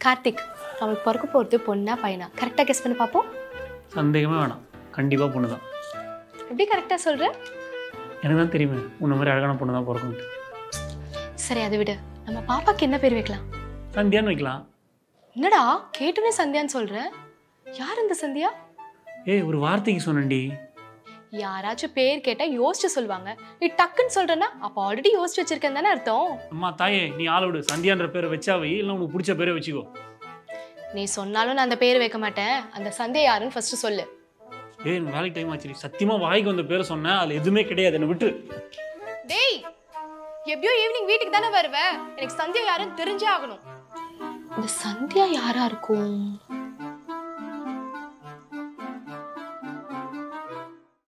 கார்த்திக் அவளுக்கு பிறக்க போகிறது பொண்ணா பையனா கரெக்டாக கெஸ் பண்ணி பார்ப்போம் சந்தேகமே வேணாம் கண்டிப்பாக பொண்ணு தான் எப்படி கரெக்டாக சொல்கிற எனக்கு தான் தெரியுமே உன்ன மாதிரி அழகான பொண்ணு தான் பிறக்கும்ட்டு சரி அதை விடு நம்ம பாப்பாக்கு என்ன பேர் வைக்கலாம் சந்தியான்னு வைக்கலாம் என்னடா கேட்டோன்னே சந்தியான்னு சொல்ற யார் இந்த சந்தியா ஏய் ஒரு வார்த்தைக்கு சொன்னேன்டி யாராச்சும் பேர் கேட்டா யோசிச்சு சொல்லுவாங்க நீ டக்குன்னு சொல்றேன்னா அப்ப ஆல்ரெடி யோசிச்சு வச்சிருக்கேன் தானே அர்த்தம் அம்மா தாயே நீ ஆளை விடு சந்தியான்ற பேரை வச்சா வை இல்லை உனக்கு பிடிச்ச பேரை வச்சுக்கோ நீ சொன்னாலும் நான் அந்த பேர் வைக்க மாட்டேன் அந்த சந்தியா யாருன்னு ஃபர்ஸ்ட் சொல்லு ஏய் எனக்கு வேலைக்கு டைம் ஆச்சு சத்தியமா வாய்க்கு வந்த பேரை சொன்னேன் அதுல எதுவுமே கிடையாது என்னை விட்டு டேய் எப்படியோ ஈவினிங் வீட்டுக்கு தானே வருவ எனக்கு சந்தியா யாருன்னு தெரிஞ்சே ஆகணும் இந்த சந்தியா யாரா இருக்கும்